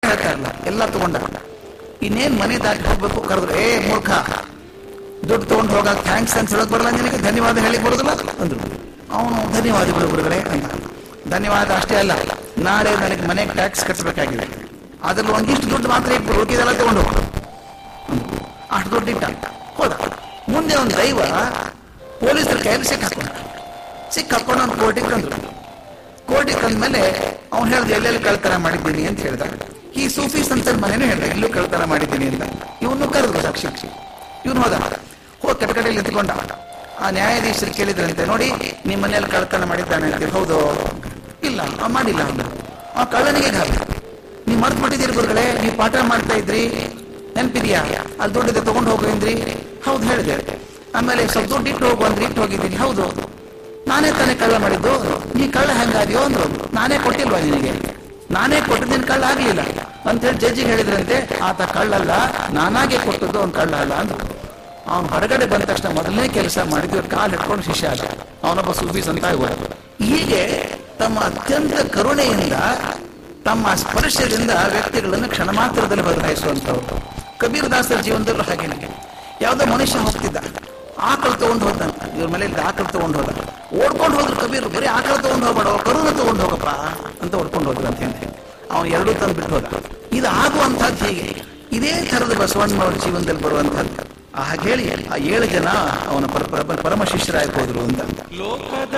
ಹೇಳ್ತಾರಲ್ಲ ಎಲ್ಲ ತಗೊಂಡ ಇನ್ನೇನ್ ಮನೆ ದಾಟಿ ಹೋಗ್ಬೇಕು ಕರೆದ್ರು ಏ ಮೂರ್ಖ ದುಡ್ಡು ತಗೊಂಡು ಹೋಗಾಕ ಥ್ಯಾಂಕ್ಸ್ ಅಂತ ಹೇಳಕ್ ಬರಲ್ಲ ನಿನಗೆ ಧನ್ಯವಾದ ಹೇಳಿ ಬರೋದಿಲ್ಲ ಅಂದ್ರು ಅವನು ಧನ್ಯವಾದಗಳು ಗುರುಗಳೇ ಅಂತ ಧನ್ಯವಾದ ಅಷ್ಟೇ ಅಲ್ಲ ನಾಳೆ ನನಗೆ ಮನೆಗೆ ಟ್ಯಾಕ್ಸ್ ಕಟ್ಟಬೇಕಾಗಿದೆ ಅದ್ರಲ್ಲಿ ಒಂದಿಷ್ಟು ದುಡ್ಡು ಮಾತ್ರ ಇಟ್ಟು ಉಳಿದಿದೆಲ್ಲ ತಗೊಂಡು ಹೋಗು ಅಂದ್ರು. ಅಷ್ಟು ದುಡ್ಡು ಇಟ್ಟ ಹೋದ ಮುಂದೆ ಒಂದು ದೈವ ಪೊಲೀಸರ ಕೈಯಲ್ಲಿ ಸಿಕ್ಕ ಹಾಕೊಂಡ ಸಿಕ್ಕ ಹಾಕೊಂಡು ಅವ್ನು ಕೋರ್ಟಿಗೆ ತಂದ್ರು ಕೋರ್ಟಿಗೆ ತಂದ್ಮೇಲೆ ಅವ್ನು ಹೇಳ್ದ ಎಲ್ಲೆಲ್ಲಿ ಕಳ್ತನ ಮಾಡಿದ್ದೀನಿ ಅಂತ ಹೇಳ್ದ ಈ ಸೂಫಿ ಸಂತರ ಮನೇನು ಹೇಳ್ದ ಎಲ್ಲೂ ಕಳ್ತನ ಮಾಡಿದ್ದೀನಿ ಅಂತ ಇವನು ಕರೆದ್ರು ಸಾಕ್ಷಿ ಇವನು ಹೋದ ಹೋಗಿ ಕಟಕಡೆಯಲ್ಲಿ ನಿಂತ್ಕೊಂಡ ಆ ನ್ಯಾಯಾಧೀಶರು ಕೇಳಿದ್ರಂತೆ ನೋಡಿ ನಿಮ್ಮ ಮನೆಯಲ್ಲಿ ಕಳ್ತನ ಮಾಡಿದ್ದಾನೆ ಅಂತ ಹೌದು ಇಲ್ಲ ಆ ಮಾಡಿಲ್ಲ ಅಂದ ಆ ಕಳ್ಳನಿಗೆ ಗಾಯ ನೀವು ಮರ್ತು ಬಿಟ್ಟಿದ್ದೀರಿ ಗುರುಗಳೇ ನೀವು ಪಾಠ ಮಾಡ್ತಾ ಇದ್ರಿ ನೆನಪಿದ್ಯಾ ಅಲ್ಲಿ ದುಡ್ಡಿದೆ ತಗೊಂಡು ಹೋಗು ಅಂದ್ರಿ ಹೌದು ಹೇಳಿದೆ ಆಮೇಲೆ ಸ್ವಲ್ಪ ದುಡ್ಡು ಇಟ್ಟು ಹೋಗು ಅಂದ್ರೆ ಇಟ್ಟು ಹೋಗಿದ್ದೀನಿ ಹೌದು ನಾನೇ ತಾನೇ ಕಳ್ಳ ಮಾಡಿದ್ದು ನೀ ಕಳ್ಳ ಹೆಂಗಾದ್ಯೋ ಅಂದ್ರು ನಾನೇ ಕೊಟ್ಟಿಲ್ವಾ ನಿನಗೆ ನಾನೇ ಕೊಟ್ಟು ನಿನ್ ಕಳ್ಳ ಆಗ್ಲಿಲ್ಲ ಅಂತೇಳಿ ಜಡ್ಜಿಗೆ ಹೇಳಿದ್ರಂತೆ ಆತ ಕಳ್ಳಲ್ಲ ನಾನಾಗೆ ಕೊಟ್ಟದ್ದು ಅವ್ನು ಕಳ್ಳ ಅಲ್ಲ ಅಂದ್ರು ಅವನು ಹೊರಗಡೆ ಬಂದ ತಕ್ಷಣ ಮೊದಲನೇ ಕೆಲಸ ಮಾಡಿದ್ರು ಕಾಲು ಹಿಡ್ಕೊಂಡು ಶಿಷ್ಯ ಆದ ಅವನೊಬ್ಬ ಸೂಫಿ ಸಂತ ಆಗೋದು ಹೀಗೆ ತಮ್ಮ ಅತ್ಯಂತ ಕರುಣೆಯಿಂದ ತಮ್ಮ ಸ್ಪರ್ಶದಿಂದ ವ್ಯಕ್ತಿಗಳನ್ನು ಕ್ಷಣ ಮಾತ್ರದಲ್ಲಿ ಬದಲಾಯಿಸುವಂತವ್ರು ಕಬೀರ್ ದಾಸರ ಜೀವನದಲ್ಲೂ ಹಾಗೇನೆ ಯಾವುದೋ ಮನುಷ್ಯ ಹೋಗ್ತಿದ್ದ ಆಕಳು ತಗೊಂಡು ಹೋದ ಇವ್ರ ಮನೆಯಲ್ಲಿ ಆಕಳು ತಗೊಂಡು ಹೋದ ಓಡ್ಕೊಂಡು ಹೋದ್ರು ಕಬೀರ್ ಬರೀ ಆಕಳು ತಗೊಂಡು ಹೋಗ್ಬೇಡ ಕರುನ ತಗೊಂಡು ಹೋಗಪ್ಪ ಅಂತ ಓಡ್ಕೊಂಡು ಹೋದ್ರು ಅಂತ ಹೇಳಿ ಅವನು ಎರಡೂ ತಂದು ಬಿಟ್ಟು ಹೋದ ಇದು ಆಗುವಂತಹದ್ದು ಹೀಗೆ ಇದೇ ಥರದ ಬಸವಣ್ಣನವರ ಜೀವನದಲ್ಲಿ ಬರುವಂತಹದ್ದು ಹಾಗೆ ಹೇಳಿ ಆ ಏಳು ಜನ ಅವನ ಪರ- ಪರ- ಪರಮ ಶಿಷ್ಯರಾಗಿ ಹೋದ್ರು ಅಂತ ಲೋಕದ